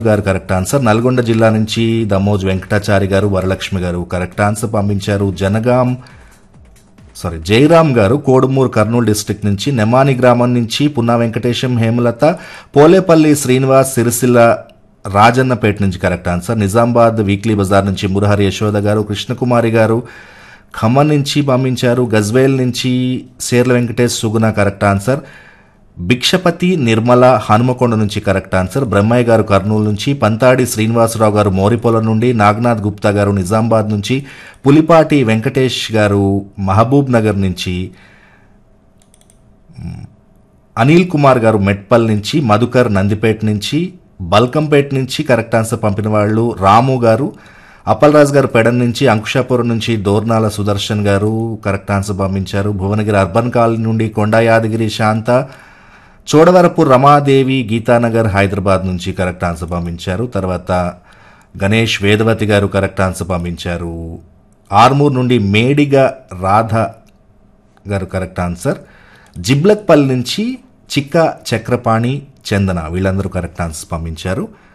గారు correct answer Nalgonda జిల్లా నుంచి దమోజ్ వెంకటాచారి గారు వరలక్ష్మి గారు కరెక్ట్ ఆన్సర్ పంపించారు జనగాం సారీ జయరామ్ గారు కోడుమూరు కర్నూలు డిస్టిక్ నుంచి నెమాని గ్రామం నుంచి పున్నా వెంకటేశం హేమలత పోలేపల్లి శ్రీనివాస్ సిరిసిల్ల రాజన్నపేట నుంచి కరెక్ట్ ఆన్సర్ నిజామాబాద్ వీక్లీ బజార్ నుంచి మురహరి యశోద గారు కృష్ణకుమారి గారు ఖమ్మం నుంచి పంపించారు గజ్వేల్ నుంచి సేర్ల వెంకటేష్ సుగుణ కరెక్ట్ ఆన్సర్ భిక్షపతి నిర్మల హనుమకొండ నుంచి కరెక్ట్ ఆన్సర్ బ్రహ్మయ్య గారు కర్నూలు నుంచి పంతాడి శ్రీనివాసరావు గారు మోరిపోల నుండి నాగనాథ్ గుప్తా గారు నిజామాబాద్ నుంచి పులిపాటి వెంకటేష్ గారు మహబూబ్ నగర్ నుంచి మ్, అనిల్ కుమార్ గారు మెట్పల్ నుంచి మధుకర్ నందిపేట నుంచి బల్కంపేట నుంచి కరెక్ట్ ఆన్సర్ పంపిన వాళ్ళు రాము గారు అప్పలరాజు గారు పెడన్ నుంచి అంకుశాపురం నుంచి దోర్నాల సుదర్శన్ గారు కరెక్ట్ ఆన్సర్ పంపించారు భువనగిరి అర్బన్ కాలనీ నుండి కొండా యాదగిరి శాంత చోడవరపు రమాదేవి గీతానగర్ హైదరాబాద్ నుంచి కరెక్ట్ ఆన్సర్ పంపించారు తర్వాత గణేష్ వేదవతి గారు కరెక్ట్ ఆన్సర్ పంపించారు ఆర్మూర్ నుండి మేడిగ రాధ గారు కరెక్ట్ ఆన్సర్ జిబ్లక్పల్లి నుంచి చిక్క చక్రపాణి చందన వీళ్ళందరూ కరెక్ట్ ఆన్సర్స్ పంపించారు